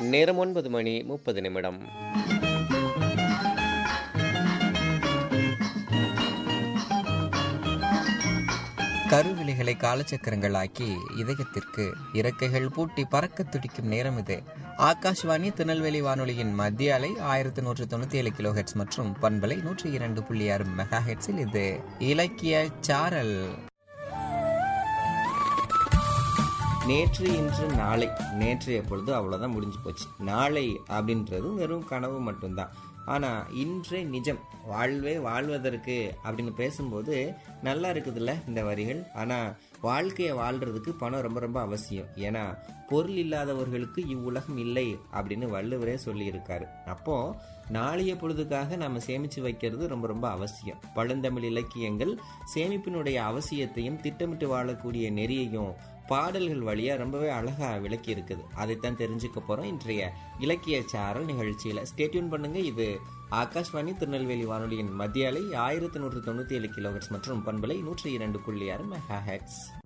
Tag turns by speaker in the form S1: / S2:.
S1: நேரம் ஒன்பது மணி முப்பது நிமிடம்
S2: கருவிழிகளை காலச்சக்கரங்களாக்கி இதயத்திற்கு இறக்கைகள் பூட்டி பறக்க துடிக்கும் நேரம் இது ஆகாஷ்வாணி திருநெல்வேலி வானொலியின் மத்திய அலை ஆயிரத்தி நூற்று தொண்ணூத்தி ஏழு கிலோ ஹெட்ஸ் மற்றும் பண்பலை நூற்றி இரண்டு புள்ளி ஆறு மெகா ஹெட்ஸில் இது இலக்கிய சாரல் நேற்று இன்று நாளை நேற்று எப்பொழுது அவ்வளோதான் முடிஞ்சு போச்சு நாளை அப்படின்றது வெறும் கனவு மட்டும்தான் ஆனால் இன்றே நிஜம் வாழ்வே வாழ்வதற்கு அப்படின்னு பேசும்போது நல்லா இருக்குதுல்ல இந்த வரிகள் ஆனால் வாழ்க்கையை வாழ்றதுக்கு பணம் ரொம்ப ரொம்ப அவசியம் ஏன்னா பொருள் இல்லாதவர்களுக்கு இவ்வுலகம் இல்லை அப்படின்னு வள்ளுவரே சொல்லியிருக்காரு அப்போ நாளைய பொழுதுக்காக நம்ம சேமிச்சு வைக்கிறது ரொம்ப ரொம்ப அவசியம் பழந்தமிழ் இலக்கியங்கள் சேமிப்பினுடைய அவசியத்தையும் திட்டமிட்டு வாழக்கூடிய நெறியையும் பாடல்கள் வழியா ரொம்பவே அழகா விளக்கி இருக்குது அதைத்தான் தெரிஞ்சுக்க போறோம் இன்றைய இலக்கிய சாரல் நிகழ்ச்சியில ஸ்டேட்யூன் பண்ணுங்க இது ஆகாஷ்வாணி திருநெல்வேலி வானொலியின் மத்திய அலை ஆயிரத்தி நூற்று தொண்ணூத்தி ஏழு கிலோஹெட்ஸ் மற்றும் பண்பலை நூற்றி இரண்டு புள்ளி ஆறு மெகா ஹெட்ஸ்